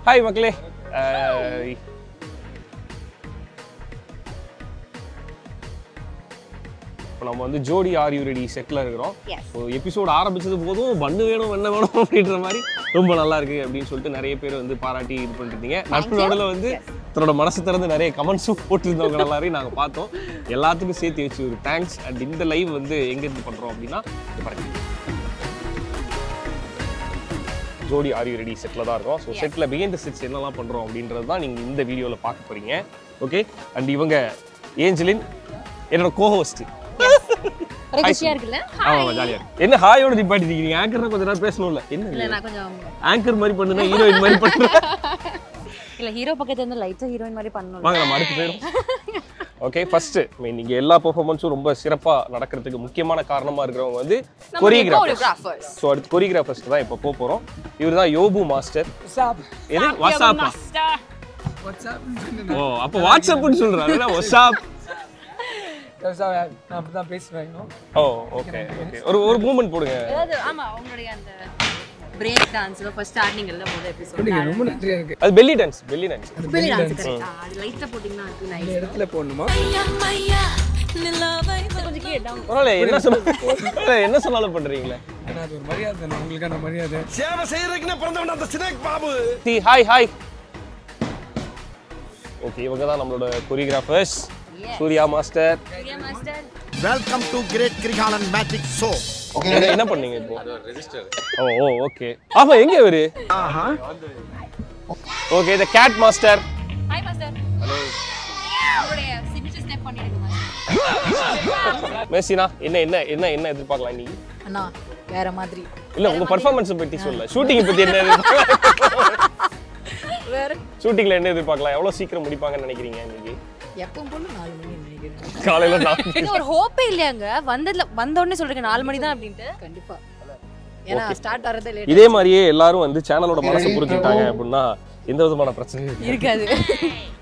Hi மக்களே அஹ், இப்போ நம்ம வந்து ஜோடி ஆர் யூ ரெடி செட்டில் இருக்கிறோம் Yes. ஸோ எபிசோட் ஆரம்பிச்சது போதும் பண்ணு வேணும் வெண்ண வேணும் அப்படின்ற மாதிரி ரொம்ப நல்லா இருக்கு அப்படின்னு சொல்லிட்டு நிறைய பேர் வந்து பாராட்டி இது பண்ணிட்டு இருந்தீங்க நட்பு நடுவில் வந்து தன்னோட மனசு திறந்து நிறைய கமெண்ட்ஸும் போட்டிருந்தவங்க எல்லாரையும் நாங்கள் பார்த்தோம் எல்லாத்துக்கும் சேர்த்து வச்சு ஒரு தேங்க்ஸ் அண்ட் இந்த லைவ் வந்து எங்கேருந்து பண்ணுறோம் அப்படின்னா இது பாருங்க ஜோடி ஆர் யூ ரெடி செட்டில் தான் இருக்கும் ஸோ செட்டில் பிஹைண்ட் த செட்ஸ் என்னெல்லாம் பண்ணுறோம் அப்படின்றது தான் நீங்கள் இந்த வீடியோவில் பார்க்க போறீங்க ஓகே அண்ட் இவங்க ஏஞ்சலின் என்னோட கோஹோஸ்ட் ஒரே குஷியா இருக்குல்ல ஆமாம் ஜாலியாக இருக்கு என்ன ஹாயோட நிப்பாட்டி இருக்கீங்க ஆங்கர்னா கொஞ்ச நேரம் பேசணும்ல இல்ல என்ன நான் கொஞ்சம் ஆங்கர் மாதிரி பண்ணுனா ஹீரோயின் மாதிரி பண்ணுறேன் இல்ல ஹீரோ பக்கத்துல இருந்து லைட்டா ஹீரோயின் மாதிரி பண்ணணும் வாங்க நம்ம அடுத்து போயிடும் ஓகே ஃபர்ஸ்ட் மீன் நீங்க எல்லா பெர்ஃபார்மன்ஸும் ரொம்ப சிறப்பா நடக்கிறதுக்கு முக்கியமான காரணமா இருக்கிறவங்க வந்து கொரியோகிராஃபர் choreographers. ஸோ அடுத்து கொரியோகிராஃபர்ஸ்க்கு தான் இப்போ போக போறோம் இவர் தான் யோபு மாஸ்டர் எது வாட்ஸ்அப்பா ஓ அப்போ வாட்ஸ்அப்னு சொல்றாரு வாட்ஸ்அப் நான் அப்படிதான் பேசுவேன் ஓ ஓகே ஓகே ஒரு ஒரு மூமெண்ட் போடுங்க அதாவது ஆமா அவங்களுடைய அந்த பிரேக் டான்ஸ்ல ஃபர்ஸ்ட் ஸ்டார்டிங்ல முதல் எபிசோட் ரொம்ப நன்றியா இருக்கு அது பெல்லி டான்ஸ் பெல்லி டான்ஸ் பெரிய டான்ஸ் கரெக்ட்டா அது லைட்டா போட்டிங்கன்னா அது இந்த நைஸ் இடத்துல போடணுமா கொஞ்சம் கீழே down. பரவாயில்ல என்ன சொன்னாலும் என்ன சொன்னாலும் பண்றீங்களே ஏன்னா அது ஒரு மரியாதை தானே உங்களுக்கான மரியாதை தி ஹாய் ஹாய் ஓகே இவங்க தான் நம்மளோட choreographers Surya master Priya master Welcome to Great Krigalan Magic Show. என்ன என்ன பண்ணீங்க இப்போ ஓ ஓ ஓகே ஆமா எங்க இவரு okay the great master hi master hello அவருடைய சிக்னேச்சர் ஸ்டெப் பண்ணிடுங்க மாஸ்டர் மெர்சினா என்ன என்ன என்ன என்ன எதிர்பார்க்கலாம் இன்னைக்கு அண்ணா வேற மாதிரி இல்ல உங்க பர்ஃபார்மன்ஸ் பத்தி சொல்ல ஷூட்டிங் பத்தி என்ன எதிர்பார்க்கலாம் வேற ஷூட்டிங்ல என்ன எதிர்பார்க்கலாம் எவ்வளவு சீக்கிரம் முடிப்பாங்கன்னு நினைக்கிறீங்க இன்னைக்கு எப்பவும் போல நாலு மணி நினைக்கிறேன் காலையில நான் இது ஒரு ஹோப்பே இல்லையாங்க வந்ததுல வந்த உடனே சொல்றீங்க நாலு மணி தான் அப்படின்ட்டு கண்டிப்பா ஏன்னா ஸ்டார்ட் ஆறதே லேட் இதே மாதிரியே எல்லாரும் வந்து சேனலோட மனசை புரிஞ்சுக்கிட்டாங்க அப்படின்னா எந்த விதமான பிரச்சனையும் இருக்காது. இருக்காது